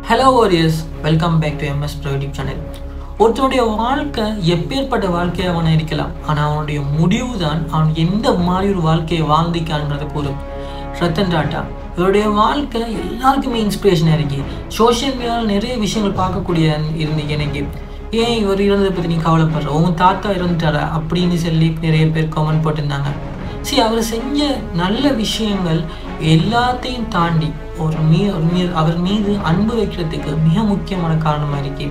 hello warriors welcome back to MS YouTube channel ஒருத்தனுடைய வாழ்க்கை எப்பேற்பட்ட வாழ்க்கையாக அவனை இருக்கலாம் ஆனால் அவனுடைய முடிவு தான் அவன் எந்த மாதிரி ஒரு வாழ்க்கையை வாழ்ந்திக்கான்றதை கூறும் ரத்தன் டாட்டா இவருடைய வாழ்க்கை எல்லாருக்குமே இன்ஸ்பிரேஷனாக இருக்கு சோஷியல் மீடியாவில் நிறைய விஷயங்கள் பார்க்கக்கூடிய இருந்தீங்க எனக்கு ஏன் இவர் இறந்ததை பற்றி நீ கவலைப்படுற உன் தாத்தா இறந்துட்டாரா அப்படின்னு சொல்லி நிறைய பேர் கமெண்ட் போட்டிருந்தாங்க சரி அவர் செஞ்ச நல்ல விஷயங்கள் எல்லாத்தையும் தாண்டி ஒரு மீ ஒரு மீ அவர் மீது அன்பு வைக்கிறதுக்கு மிக முக்கியமான காரணமாக இருக்கு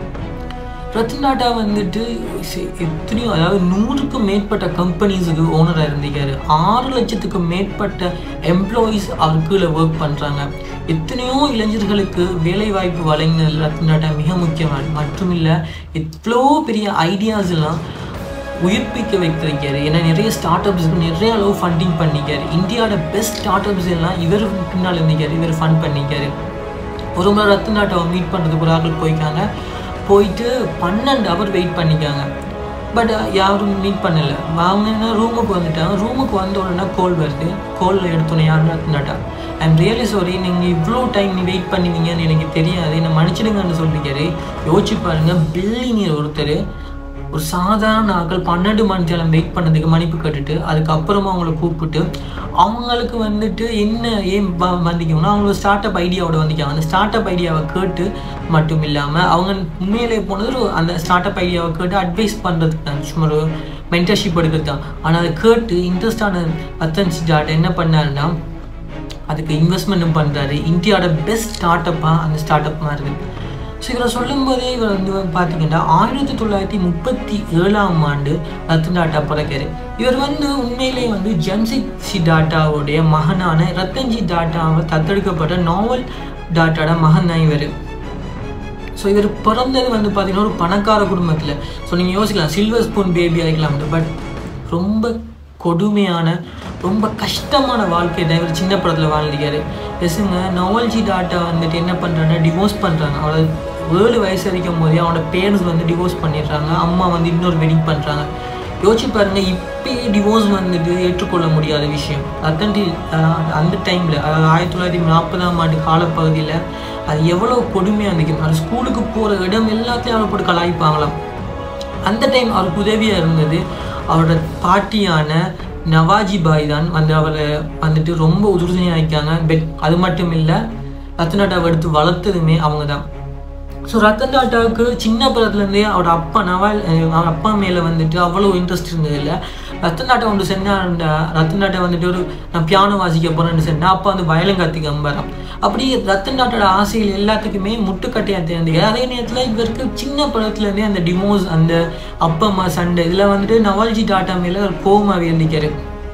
ரத்தன் டாட்டா வந்துட்டு சி- எத்தனையோ அதாவது நூறுக்கும் மேற்பட்ட கம்பெனிஸுக்கு ஓனராக இருந்திருக்காரு ஆறு லட்சத்துக்கு மேற்பட்ட எம்ப்ளாயீஸ் அவர் கீழே ஒர்க் பண்ணுறாங்க எத்தனையோ இளைஞர்களுக்கு வேலை வாய்ப்பு வழங்கினது ரத்தன் டாட்டா மிக முக்கியமான மட்டும் இல்லை எவ்வளோ பெரிய ஐடியாஸ் எல்லாம் உயிர்ப்பிக்க வைத்திருக்காரு ஏன்னா நிறைய ஸ்டார்ட் அப்ஸ்க்கு நிறைய அளவு ஃபண்டிங் பண்ணிக்காரு இந்தியாவோட பெஸ்ட் ஸ்டார்ட் அப்ஸ் எல்லாம் இவர் பின்னால் இருந்திருக்காரு இவர் ஃபண்ட் பண்ணிக்காரு ஒரு முறை ரத்தன் டாட்டாவை மீட் பண்ணுறதுக்கு ஒரு ஆட்கள் போய்க்காங்க போயிட்டு பன்னெண்டு ஹவர் வெயிட் பண்ணிக்காங்க பட் யாரும் மீட் பண்ணல அவங்க என்ன ரூமுக்கு வந்துட்டாங்க ரூமுக்கு வந்த உடனே கால் வருது காலில் எடுத்தோன்னே யாரும் Ratan Tata I am really sorry நீங்கள் இவ்வளோ டைம் நீ வெயிட் பண்ணுவீங்கன்னு எனக்கு தெரியாது என்னை மன்னிச்சிடுங்கன்னு சொல்லியிருக்காரு யோசிச்சு பாருங்க பில்லினியர் ஒருத்தர் ஒரு சாதாரண ஆட்கள் பன்னெண்டு மணி நேரம் வெயிட் பண்ணதுக்கு மன்னிப்பு கேட்டுட்டு அதுக்கப்புறமா அவங்கள கூப்பிட்டு அவங்களுக்கு வந்துட்டு என்ன ஏன் வ- வந்திக்கணும்னா அவங்களோட ஸ்டார்ட் அப் ஐடியாவோட வந்திக்காங்க அந்த ஸ்டார்ட் அப் ஐடியாவை கேட்டு மட்டும் இல்லாமல் அவங்க உண்மையிலே போனது ஒரு அந்த ஸ்டார்ட் அப் ஐடியாவை கேட்டு அட்வைஸ் பண்ணுறதுக்கு தான் சும்மா ஒரு மென்டர்ஷிப் எடுக்கிறது தான் ஆனால் அதை கேட்டு இன்ட்ரெஸ்டான அத்தன்ஸ் டாட் என்ன பண்ணாருன்னா அதுக்கு இன்வெஸ்ட்மெண்ட்டும் பண்ணுறாரு இந்தியாவோட பெஸ்ட் ஸ்டார்ட் அப்பாக அந்த ஸ்டார்ட் அப் மாதிரி இருக்கு ஸோ இவரை சொல்லும்போதே இவர் வந்து பார்த்தீங்கன்னா ஆயிரத்தி தொள்ளாயிரத்தி முப்பத்தி ஏழாம் ஆண்டு ரத்தன் டாட்டா பிறக்காரு இவர் வந்து உண்மையிலேயே வந்து ஜம்சித் சி டாட்டாவுடைய மகனான ரத்தன்ஜி டாட்டாவை தத்தெடுக்கப்பட்ட நாவல் டாட்டாவோட மகன் தான் இவர் ஸோ இவர் பிறந்தது வந்து பார்த்தீங்கன்னா ஒரு பணக்கார குடும்பத்தில் ஸோ நீங்கள் யோசிக்கலாம் சில்வர் ஸ்பூன் பேபி ஆகிக்கலாம் பட் ரொம்ப கொடுமையான ரொம்ப கஷ்டமான வாழ்க்கை தான் இவர் சின்ன படத்தில் வாழ்ந்திருக்காரு எசுங்க நவல்ஜி டாட்டா வந்துட்டு என்ன பண்ணுறாங்கன்னா டிவோர்ஸ் பண்ணுறாங்க அவளை ஏழு வயசு வரைக்கும் போதே அவனோட பேரண்ட்ஸ் வந்து டிவோர்ஸ் பண்ணிடுறாங்க அம்மா வந்து இன்னொரு வெட்டிங் பண்ணுறாங்க யோசிச்சு பாருங்க இப்பயே டிவோர்ஸ் வந்துட்டு ஏற்றுக்கொள்ள முடியாத விஷயம் அத்தன்டி அந்த டைமில் ஆயிரத்தி தொள்ளாயிரத்தி நாற்பதாம் ஆண்டு காலப்பகுதியில் அது எவ்வளோ கொடுமையாக இருந்துச்சு அது ஸ்கூலுக்கு போகிற இடம் எல்லாத்தையும் அவரை போட்டு கலாய்ப்பாங்களாம் அந்த டைம் அவருக்கு உதவியாக இருந்தது அவரோட பாட்டியான நவாஜி பாய் தான் வந்து அவரை வந்துட்டு ரொம்ப உறுதுணையாக இருக்காங்க பெட் அது மட்டும் இல்லை ரத்தன் டாட்டாவை எடுத்து வளர்த்ததுமே அவங்க தான் ஸோ ரத்தன் டாட்டாவுக்கு சின்ன பிறத்துலேருந்தே அவரோட அப்பா நவால் அஹ் அவர் அப்பா மேலே வந்துட்டு அவ்வளோ இன்ட்ரெஸ்ட் இருந்தது இல்லை ரத்தன் டாட்டா ஒன்று செஞ்சால் ரத்தன் டாட்டா வந்துட்டு ஒரு நான் பியானோ வாசிக்க போகிறேன்னு சொன்னால் அப்பா வந்து வயலும் கற்றுக்க அம்பரம் அப்படி ரத்தன் டாட்டோட ஆசைகள் எல்லாத்துக்குமே முட்டுக்கட்டையாக தேர்ந்து அதே நேரத்தில் இவருக்கு சின்ன படத்துலேருந்தே அந்த டிமோஸ் அந்த அப்பா அம்மா சண்டை இதில் வந்துட்டு நவால்ஜி டாட்டா மேலே ஒரு கோவமாகவே இருந்திருக்காரு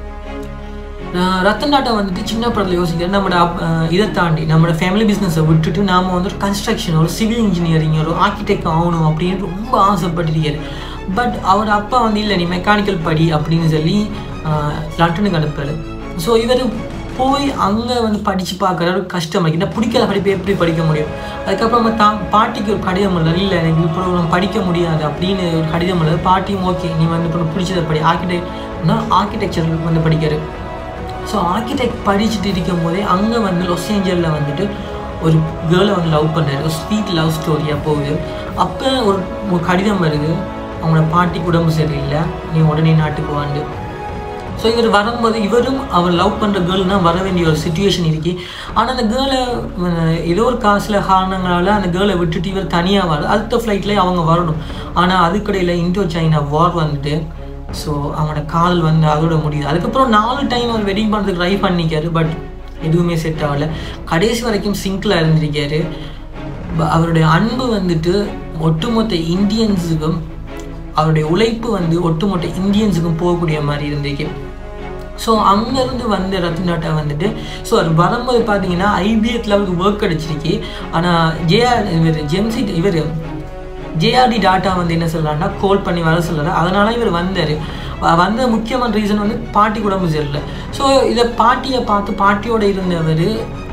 நான் ரத்தன் டாட்டா வந்துட்டு சின்ன படத்தில் யோசிக்கிறேன் நம்மளோட அப்- அஹ் இதை தாண்டி நம்மளோட ஃபேமிலி பிஸ்னஸை விட்டுட்டு நாம் வந்து ஒரு கன்ஸ்ட்ரக்ஷன் ஒரு சிவில் இன்ஜினியரிங் ஒரு ஆர்கிடெக்ட் ஆகணும் அப்படின்னு ரொம்ப ஆசைப்பட்டிருக்காரு பட் அவர் அப்பா வந்து இல்லை நீ மெக்கானிக்கல் படி அப்படின்னு சொல்லி அஹ், லண்டனுக்கு அனுப்புறாரு ஸோ இவர் போய் அங்கே வந்து படித்து பார்க்குற ஒரு கஷ்டம் இருக்கு என்ன பிடிக்காத படிப்பு எப்படி படிக்க முடியும் அதுக்கப்புறமா தான் பாட்டிக்கு ஒரு கடிதம் இல்லை இல்லை எனக்கு இப்போ நான் படிக்க முடியாது அப்படின்னு ஒரு கடிதம் இல்லை பாட்டியும் ஓகே நீ வந்து இப்போ பிடிச்சதை படி ஆர்கிடெக்ட்னா ஆர்கிடெக்சர் வந்து படிக்காரு ஸோ ஆர்கிடெக்ட் படிச்சுட்டு இருக்கும் போதே அங்கே வந்து லாஸ் ஏஞ்சலில் வந்துட்டு ஒரு கேர்ளை வந்து லவ் பண்ணாரு ஒரு ஸ்வீட் லவ் ஸ்டோரியாக போகுது அப்போ ஒரு ஒரு கடிதம் வருது அவங்களோட பாட்டிக்கு உடம்பு சரியில்லை நீ உடனே நாட்டுக்கு வாண்டு ஸோ இவர் வரும்போது இவரும் அவர் லவ் பண்ணுற கேர்ள்னா வர வேண்டிய ஒரு சுச்சுவேஷன் இருக்கு ஆனால் அந்த கேர்ளை ஏதோ ஒரு காசில் காரணங்களால் அந்த கேர்ளை விட்டுட்டு இவர் தனியாக வர அடுத்த ஃப்ளைட்லேயே அவங்க வரணும் ஆனால் அதுக்கடையில் இந்தோ சைனா வார் வந்துட்டு ஸோ அவனோட காதல் வந்து அதோட முடியுது அதுக்கப்புறம் நாலு டைம் அவர் வெட்டிங் பண்ணுறதுக்கு ட்ரை பண்ணிக்காரு பட் எதுவுமே செட் ஆகலை கடைசி வரைக்கும் சிங்கில் இருந்திருக்காரு ப- அவருடைய அன்பு வந்துட்டு ஒட்டுமொத்த இந்தியன்ஸுக்கும் அவருடைய உழைப்பு வந்து ஒட்டுமொத்த இந்தியன்ஸுக்கும் போகக்கூடிய மாதிரி இருந்திருக்கு ஸோ அங்கேருந்து வந்த ரத்தன் டாட்டா வந்துட்டு ஸோ அவர் வரும்போது பார்த்தீங்கன்னா ஐபிஎத்தில் அவருக்கு ஒர்க் கிடச்சிருக்கு ஆனால் ஜேஆர் இவர் ஜெம்சி இவர் ஜேஆர்டி டாட்டா வந்து என்ன சொல்கிறாருன்னா கால் பண்ணி வர சொல்கிறாரு அதனால இவர் வந்தார் வந்த முக்கியமான ரீசன் வந்து பாட்டி உடம்பு சரியில்லை ஸோ இதை பாட்டியை பார்த்து பாட்டியோட இருந்தவர்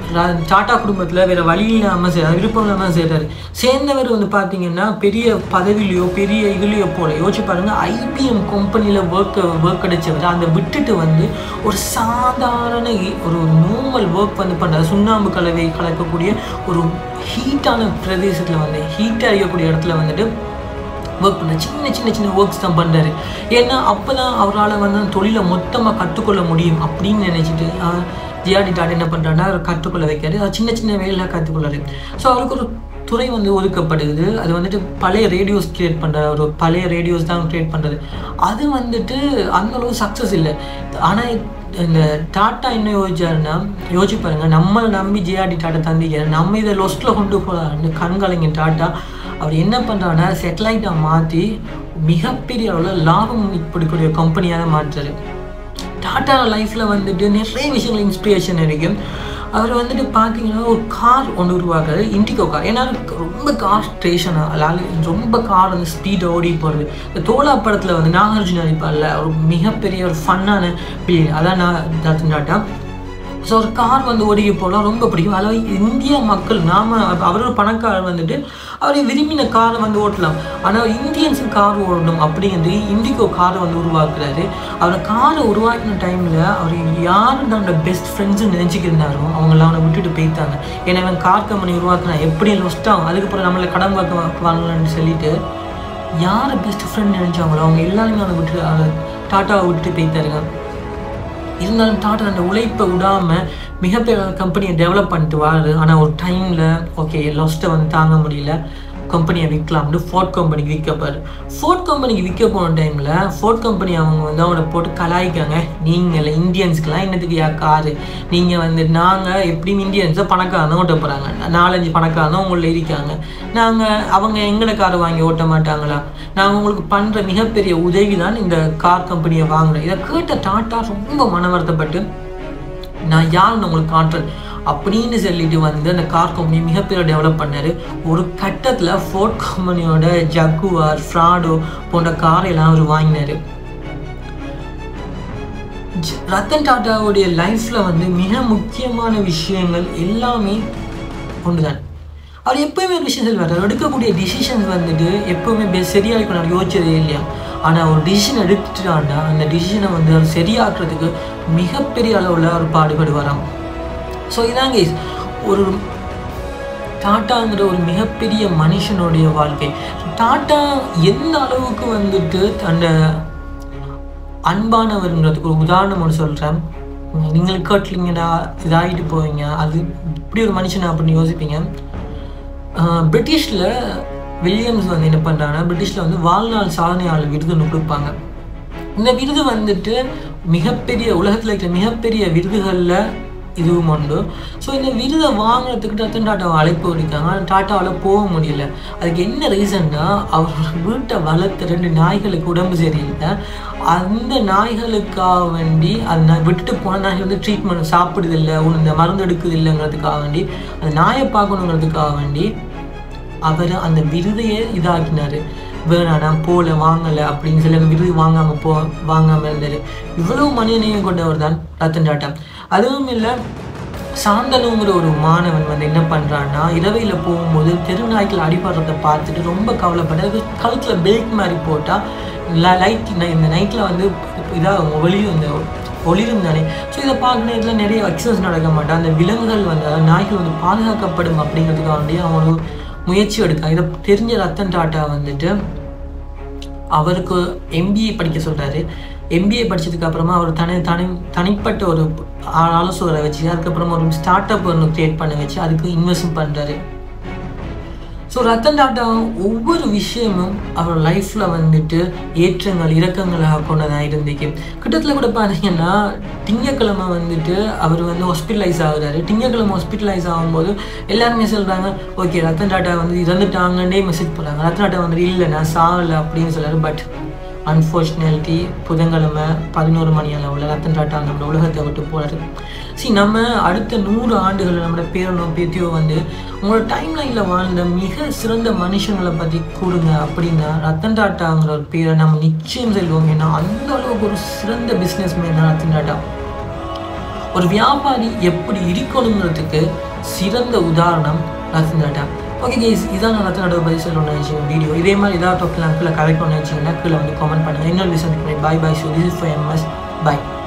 ர- டாடா குடும்பத்தில் வேற வழி இல்லாமல் செய்ய விருப்பம் இல்லாமல் செய்கிறாரு சேர்ந்தவர் வந்து பார்த்தீங்கன்னா பெரிய பதவியிலையோ பெரிய இதுலையோ போல யோசிச்சு பாருங்க ஐபிஎம் கம்பெனியில் ஒர்க் ஒர்க் கிடைச்சவர் அந்த விட்டுட்டு வந்து ஒரு சாதாரண இ- ஒரு நார்மல் ஒர்க் வந்து பண்ணுறாரு சுண்ணாம்பு கலவை கலக்கக்கூடிய ஒரு ஹீட்டான பிரதேசத்தில் வந்து ஹீட்டாக இருக்கக்கூடிய இடத்துல வந்துட்டு ஒர்க் பண்ண சின்ன சின்ன சின்ன ஒர்க்ஸ் தான் பண்ணுறாரு ஏன்னா அப்போ தான் அவரால் வந்து அந்த தொழிலை மொத்தமாக கற்றுக்கொள்ள முடியும் அப்படின்னு நினச்சிட்டு ஜிஆர்டி டாட் என்ன பண்ணுறாருன்னா அவர் கற்றுக்கொள்ள வைக்காரு அது சின்ன சின்ன வேலையாக கற்றுக்கொள்ளாரு ஸோ அவருக்கு ஒரு துறை வந்து ஒதுக்கப்படுது அது வந்துட்டு பழைய ரேடியோஸ் கிரியேட் பண்ணுறாரு ஒரு பழைய ரேடியோஸ் தான் கிரியேட் பண்ணுறது அது வந்துட்டு அந்த அளவு சக்ஸஸ் இல்லை ஆனால் இந்த டாட்டா என்ன யோசிச்சாருன்னா யோசிச்சு பாருங்க நம்மளை நம்பி ஜிஆர்டி டாட்டா தந்திக்கிறார் நம்ம இதை லொஸ்ட்டில் கொண்டு போகலான்னு கண்கலைங்க டாட்டா அவர் என்ன பண்ணுறாருன்னா செட்டலைட்டை மாற்றி மிகப்பெரிய அளவில் லாபம் இப்படிக்கூடிய கம்பெனியாக தான் மாற்றுறாரு டாட்டா லைஃப்பில் வந்துட்டு நிறைய விஷயங்கள் இன்ஸ்பிரேஷன் இருக்கும் அவர் வந்துட்டு பார்த்தீங்கன்னா ஒரு கார் ஒன்று உருவாக்குறாரு இண்டிகோ கார் ஏன்னா ரொம்ப கார் ஸ்டேஷன் அதாவது ரொம்ப கார் வந்து ஸ்பீட் ஓடி போகிறது இந்த தோலா படத்தில் வந்து நாகார்ஜுன நடிப்பார்ல ஒரு மிகப்பெரிய ஒரு ஃபன்னான பில்லியன் அதான் நான் ரத்தன் டாட்டா ஸோ ஒரு கார் வந்து ஓடிக்க போகலாம் ரொம்ப பிடிக்கும் அதாவது இந்திய மக்கள் நாம அவர் ஒரு பணக்காரர் வந்துட்டு அவரை விரும்பின காரை வந்து ஓட்டலாம் ஆனால் இந்தியன்ஸ் கார் ஓடணும் அப்படிங்கிறது இண்டிகோ காரை வந்து உருவாக்குறாரு அவர் காரை உருவாக்கின டைமில் அவர் யார் தன்னோட பெஸ்ட் ஃப்ரெண்ட்ஸுன்னு நினச்சிக்கிருந்தாரோ அவங்களாம் அவனை விட்டுட்டு போயிட்டாங்க ஏன்னா அவன் கார் கம்பெனி உருவாக்குனா எப்படி லொஸ்ட்டாகும் அதுக்கப்புறம் நம்மளை கடன் பார்க்க வாங்கலாம்னு சொல்லிட்டு யார் பெஸ்ட் ஃப்ரெண்ட் நினச்சாங்களோ அவங்க எல்லாருமே அவனை விட்டு அவரை டாட்டாவை விட்டுட்டு போயிட்டாருங்க இருந்தாலும் டாட்டா அந்த உழைப்பை விடாமல் மிகப்பெரிய கம்பெனியை டெவலப் பண்ணிட்டு வாரு ஆனால் ஒரு டைமில் ஓகே லாஸ்ட்டை வந்து தாங்க முடியல கம்பெனியை விற்கலாம்னு ஃபோர்ட் கம்பெனிக்கு விற்கப்பாரு ஃபோர்ட் கம்பெனிக்கு விற்க போன டைமில் ஃபோர்ட் கம்பெனி அவங்க வந்து அவனை போட்டு கலாய்க்காங்க நீங்கள் இந்தியன்ஸ்க்கெலாம் என்னத்துக்கு யா காரு நீங்கள் வந்து நாங்கள் எப்படியும் இந்தியன்ஸை பணக்காரன் தான் ஓட்ட போகிறாங்க நாலஞ்சு பணக்காரன் தான் உங்களில் இருக்காங்க நாங்கள் அவங்க எங்களை கார் வாங்கி ஓட்ட மாட்டாங்களா நாங்கள் உங்களுக்கு பண்ணுற மிகப்பெரிய உதவி தான் இந்த கார் கம்பெனியை வாங்குறேன் இதை கேட்ட டாட்டா ரொம்ப மன வருத்தப்பட்டு நான் யாருன்னு உங்களுக்கு காட்டுறேன் அப்படின்னு சொல்லிட்டு வந்து அந்த கார் கம்பெனி மிகப்பெரிய டெவலப் பண்ணாரு ஒரு கட்டத்தில் ஃபோர்ட் கம்பெனியோட ஜக்குவார் ஃப்ராடோ போன்ற காரை எல்லாம் அவர் வாங்கினாரு ஜ- ரத்தன் டாட்டாவுடைய லைஃப்பில் வந்து மிக முக்கியமான விஷயங்கள் எல்லாமே ஒன்றுதான் அவர் எப்பயுமே ஒரு விஷயம் சொல்வார் அவர் எடுக்கக்கூடிய டிசிஷன்ஸ் வந்துட்டு எப்பவுமே பெ- சரியா இருக்கணும் அவர் யோசிச்சதே இல்லையா ஆனால் ஒரு டிசிஷன் எடுத்துட்டாண்டா அந்த டிசிஷனை வந்து அவர் சரியாக்குறதுக்கு மிகப்பெரிய அளவில் அவர் பாடுபடுவாராம் ஸோ இதாங்க guys, ஒரு டாட்டாங்கிற ஒரு மிகப்பெரிய மனுஷனுடைய வாழ்க்கை டாட்டா எந்த அளவுக்கு வந்துட்டு அந்த அன்பானவருங்கிறதுக்கு ஒரு உதாரணம் ஒன்று சொல்கிறேன் நீங்கள் கேட்லிங்கடா இதாகிட்டு போவீங்க அது இப்படி ஒரு மனுஷனா அப்படின்னு யோசிப்பீங்க பிரிட்டிஷில் வில்லியம்ஸ் வந்து என்ன பண்ணுறாங்கன்னா பிரிட்டிஷில் வந்து வாழ்நாள் சாதனையாளர் விருது ஒன்று கொடுப்பாங்க இந்த விருது வந்துட்டு மிகப்பெரிய உலகத்தில் இருக்கிற மிகப்பெரிய விருதுகளில் இதுவும் உண்டு ஸோ இந்த விருதை வாங்குறதுக்கு ரத்தன் டாட்டாவை அழைப்பு விடுக்காங்க ஆனால் டாட்டாவால் போக முடியல அதுக்கு என்ன ரீசன்னா அவர் வீட்டை வளர்த்த ரெண்டு நாய்களுக்கு உடம்பு சரியில்லை அந்த நாய்களுக்காக வேண்டி அது நான் விட்டுட்டு போன நாய்கள் வந்து ட்ரீட்மெண்ட் சாப்பிடுதில்லை ஒன்று இந்த மருந்து எடுக்குது இல்லைங்கிறதுக்காக வேண்டி அந்த நாயை பார்க்கணுங்கிறதுக்காக வேண்டி அவர் அந்த விருதையே இதாக்கினார் வேணாம் நான் போல வாங்கலை அப்படின்னு சொல்லி அந்த விருது வாங்காமல் போ வாங்காமல் இருந்தார் இவ்வளவு மனிதனையும் கொண்டவர் தான் ரத்தன் டாட்டா அதுவும் இல்லை சாந்தனுங்கிற ஒரு மாணவன் வந்து என்ன பண்ணுறான்னா இரவையில் போகும்போது தெருநாய்க்கள் அடிபடுறதை பார்த்துட்டு ரொம்ப கவலைப்பட்டு அது கழுத்தில் பெல்ட் மாதிரி போட்டால் லைட் இந்த நைட்டில் வந்து இதாக வெளியும் இந்த ஒளிரும் தானே ஸோ இதை பார்க்க நேரத்தில் நிறைய எக்ஸசைஸ் நடக்க மாட்டான் அந்த விலங்குகள் வந்து அதாவது நாய்கள் வந்து பாதுகாக்கப்படும் அப்படிங்கிறதுக்காக வேண்டி அவன் ஒரு முயற்சி எடுக்கான் இதை தெரிஞ்ச ரத்தன் டாட்டா வந்துட்டு அவருக்கு எம்பிஏ படிக்க சொல்கிறாரு எம்பிஏ படிச்சதுக்கு அப்புறமா அவர் தனி தனி தனிப்பட்ட ஒரு ஆ- ஆலோசகரை வச்சு அதுக்கப்புறமா ஒரு ஸ்டார்ட் அப் ஒன்று கிரியேட் பண்ண வச்சு அதுக்கு இன்வெஸ்ட் பண்ணுறாரு ஸோ ரத்தன் டாட்டா ஒவ்வொரு விஷயமும் அவர் லைஃப்பில் வந்துட்டு ஏற்றங்கள் இறக்கங்களாக கொண்டதாக இருந்துச்சு கிட்டத்தில் கூட பார்த்தீங்கன்னா திங்கக்கிழமை வந்துட்டு அவர் வந்து ஹாஸ்பிட்டலைஸ் ஆகுறாரு திங்கக்கிழமை ஹாஸ்பிட்டலைஸ் ஆகும்போது எல்லாருமே சொல்கிறாங்க ஓகே ரத்தன் டாட்டா வந்து இறந்துட்டாங்கன்னே மெசேஜ் போடுறாங்க ரத்தன் டாட்டா வந்து இல்லை நான் சாகலை அப்படின்னு சொல்றாரு பட் அன்ஃபார்ச்சுனேட்லி புதன்கிழமை பதினோரு மணி அளவில் ரத்தன் டாட்டா நம்ம உலகத்தை விட்டு போறாரு see நம்ம அடுத்த நூறு ஆண்டுகள் நம்மளோட பேரனோ பேத்தியோ வந்து உங்களோட டைம் லைனில் வாழ்ந்த மிக சிறந்த மனுஷங்களை பற்றி கூறுங்க அப்படின்னா ரத்தன் டாட்டாங்கிற ஒரு பேரை நம்ம நிச்சயம் செல்வோம் ஏன்னா அந்த அளவுக்கு ஒரு சிறந்த பிஸ்னஸ் மேன் தான் ரத்தன் டாட்டா ஒரு வியாபாரி எப்படி இருக்கணுங்கிறதுக்கு சிறந்த உதாரணம் ரத்தன் டாட்டா ஓகே கேஸ் இதான் நான் ரத்தன் டாட்டா பற்றி சொல்லணும்னு நினச்சிங்க வீடியோ இதே மாதிரி ஏதாவது டாப்பில் கீழே கரெக்ட் பண்ணி வச்சிங்கன்னா கீழே வந்து கமெண்ட் பண்ணுங்கள் இன்னொரு விஷயம் bye bye so this is for MS bye